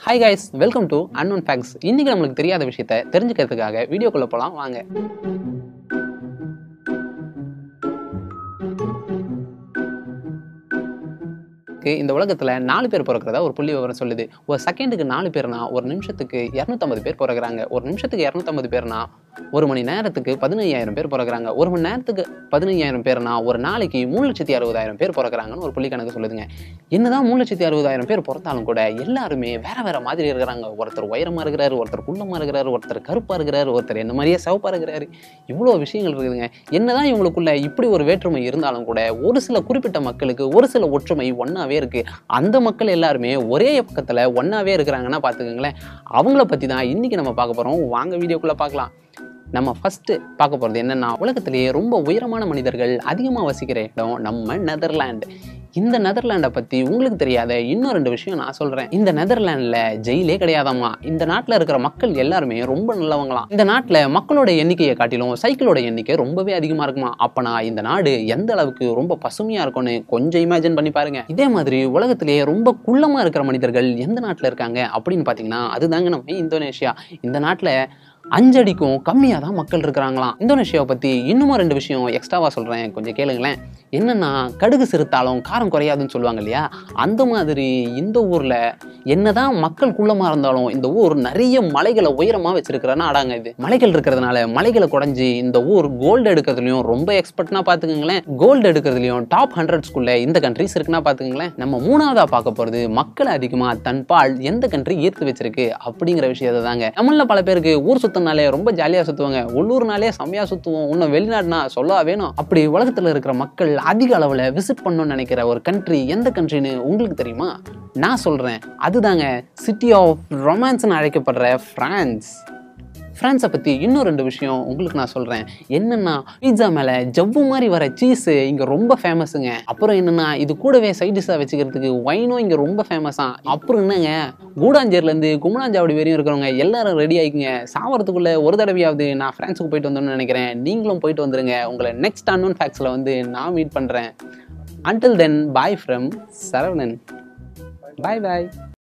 hi guys welcome to unknown facts இன்னைக்கு நம்மளுக்கு தெரியாத விஷயத்த தெரிஞ்சுக்கிறதுக்காக வீடியோக்குள்ள போலாம் வாங்க க்கு இந்த உலகத்துல நாலு பேர் பிறக்கிறதா ஒரு புள்ளி விவரம் சொல்லுது ஒரு செகண்டுக்கு நாலு பேர்னா ஒரு நிமிஷத்துக்கு இரநூத்தம்பது பேர் பிறகுறாங்க ஒரு நிமிஷத்துக்கு இரநூத்தம்பது பேர்னா ஒரு மணி நேரத்துக்கு பதினையாயிரம் பேர் பிறகுறாங்க ஒரு மணி நேரத்துக்கு பதினையாயிரம் பேர்னா ஒரு நாளைக்கு மூணு லட்சத்தி அறுபதாயிரம் பேர் பிறகுறாங்கன்னு ஒரு புள்ளி கணக்கு சொல்லுதுங்க என்னதான் மூணு லட்சத்தி அறுபதாயிரம் பேர் பிறந்தாலும் கூட எல்லாருமே வேற வேற மாதிரி இருக்கிறாங்க ஒருத்தர் உயரமா இருக்கிறாரு ஒருத்தர் குள்ளமா இருக்கிறாரு ஒருத்தர் கருப்பா இருக்கிறாரு ஒருத்தர் என்ன மாதிரியே சிவப்பா இருக்கிறாரு இவ்வளோ விஷயங்கள் இருக்குதுங்க என்னதான் இவங்களுக்குள்ள இப்படி ஒரு வேற்றுமை இருந்தாலும் கூட ஒரு சில குறிப்பிட்ட மக்களுக்கு ஒரு சில ஒற்றுமை ஒன்னாவே இருக்கு அந்த மக்கள் எல்லாருமே ஒரே பக்கத்துல ஒன்னாவே இருக்கிறாங்கன்னா பார்த்துக்கோங்களேன் அவங்கள பத்தி தான் இன்னைக்கு நம்ம பார்க்க போறோம் வாங்க வீடியோக்குள்ள பார்க்கலாம் நம்ம ஃபர்ஸ்ட் பார்க்க போகிறது என்னன்னா உலகத்திலேயே ரொம்ப உயரமான மனிதர்கள் அதிகமாக வசிக்கிற இடம் நம்ம நெதர்லாண்ட் இந்த நெதர்லாண்டை பற்றி உங்களுக்கு தெரியாத இன்னும் ரெண்டு விஷயம் நான் சொல்கிறேன் இந்த நெதர்லாண்டில் ஜெயிலே கிடையாதாம்மா இந்த நாட்டில் இருக்கிற மக்கள் எல்லாருமே ரொம்ப நல்லவங்களாம் இந்த நாட்டில் மக்களோட எண்ணிக்கையை காட்டிலும் சைக்கிளோட எண்ணிக்கை ரொம்பவே அதிகமாக இருக்குமா அப்பனா இந்த நாடு எந்த அளவுக்கு ரொம்ப பசுமையாக இருக்கும்னு கொஞ்சம் இமேஜின் பண்ணி பாருங்க இதே மாதிரி உலகத்திலேயே ரொம்ப குள்ளமாக இருக்கிற மனிதர்கள் எந்த நாட்டில் இருக்காங்க அப்படின்னு பார்த்தீங்கன்னா அதுதாங்க நம்ம இந்தோனேஷியா இந்த நாட்டில் அஞ்சடிக்கும் கம்மியாக தான் மக்கள் இருக்கிறாங்களாம் இந்தோனேஷியாவை பற்றி இன்னுமும் ரெண்டு விஷயம் எக்ஸ்ட்ராவாக சொல்கிறேன் கொஞ்சம் கேளுங்களேன் என்னன்னா கடுகு சிறுத்தாலும் காரம் குறையாதுன்னு சொல்லுவாங்க இல்லையா அந்த மாதிரி இந்த ஊரில் என்னதான் மக்கள் குள்ளமாக இருந்தாலும் இந்த ஊர் நிறைய மலைகளை உயரமாக வச்சிருக்கிற நாடாங்க இது மலைகள் இருக்கிறதுனால மலைகளை குறைஞ்சி இந்த ஊர் கோல்டு எடுக்கிறதுலையும் ரொம்ப எக்ஸ்பர்ட்னா பார்த்துக்கோங்களேன் கோல்டு எடுக்கிறதுலையும் டாப் ஹண்ட்ரட்ஸ்குள்ள இந்த கண்ட்ரிஸ் இருக்குன்னா பார்த்துக்கோங்களேன் நம்ம மூணாவதா பார்க்க போகிறது மக்கள் அதிகமாக தன்பால் எந்த கண்ட்ரி ஈர்த்து வச்சிருக்கு அப்படிங்கிற விஷயத்தை தாங்க நம்மள பல பேருக்கு ஊர் சுத்தினாலே ரொம்ப ஜாலியாக சுற்றுவாங்க உள்ளூர்னாலே செம்மையாக சுற்றுவோம் இன்னும் வெளிநாடுனா சொல்லவா வேணும் அப்படி உலகத்தில் இருக்கிற மக்கள் அதிக அளவில் விசிட் பண்ணணும்னு நினைக்கிற ஒரு கண்ட்ரி எந்த கண்ட்ரின்னு உங்களுக்கு தெரியுமா நான் சொல்கிறேன் அதுதாங்க சிட்டி ஆஃப் ரொமான்ஸ்னு அழைக்கப்படுற ஃப்ரான்ஸ் ஃப்ரான்ஸை பற்றி இன்னும் ரெண்டு விஷயம் உங்களுக்கு நான் சொல்கிறேன் என்னென்னா பீட்சா மேலே ஜவ்வு மாதிரி வர சீஸு இங்கே ரொம்ப ஃபேமஸுங்க அப்புறம் என்னென்னா இது கூடவே சைட் டிஷ்ஷாக வச்சுக்கிறதுக்கு ஒயினும் இங்கே ரொம்ப ஃபேமஸாக அப்புறம் என்னங்க கூடாஞ்சேரிலேருந்து குமனாஞ்சாவடி வரையும் இருக்கிறவங்க எல்லாரும் ரெடி ஆகிக்குங்க சாவறதுக்குள்ளே ஒரு தடவையாவது நான் ஃப்ரான்ஸுக்கு போயிட்டு வந்தோம்னு நினைக்கிறேன் நீங்களும் போயிட்டு வந்துருங்க உங்களை நெக்ஸ்ட் அன்னோன் ஃபேக்ஸில் வந்து நான் மீட் பண்ணுறேன் until then bye from Saravanan bye bye